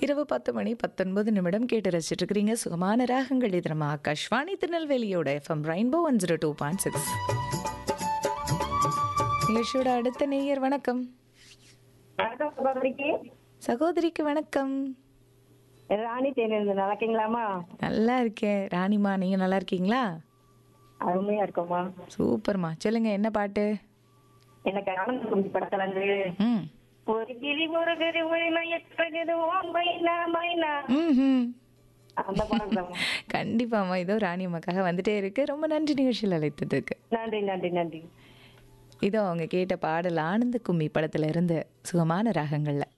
இரவு பத்து மணி பத்தொன்பது நிமிடம் கேட்டு ரசிச்சுட்டு இருக்கிறீங்க சுகமான ராகங்கள் இது நம்ம ஆகாஷ்வாணி திருநெல்வேலியோட FM rainbow one zero two point six நிகழ்ச்சியோட அடுத்த நேயர் வணக்கம் வணக்கம் சகோதரிக்கு சகோதரிக்கு வணக்கம் ராணி தேனிருந்து நல்லா இருக்கீங்களாமா நல்லா இருக்கேன் ராணிமா நீங்க நல்லா இருக்கீங்களா அருமையா இருக்கோமா சூப்பர்மா சொல்லுங்க என்ன பாட்டு எனக்கு ஆனந்த கும்பி படத்துல இருந்து ம் ஒரு கிளி ஒரு கிளி ஒளிமயற்றது ஓம் மைனா மைனா ம் அந்த படம் தான் கண்டிப்பாம்மா இதோ ராணி அம்மாக்காக வந்துட்டே இருக்கு ரொம்ப நன்றி நிகழ்ச்சியில் அழைத்ததுக்கு நன்றி நன்றி நன்றி இதோ அவங்க கேட்ட பாடல் ஆனந்த கும்மி படத்துல இருந்து சுகமான ராகங்கள்ல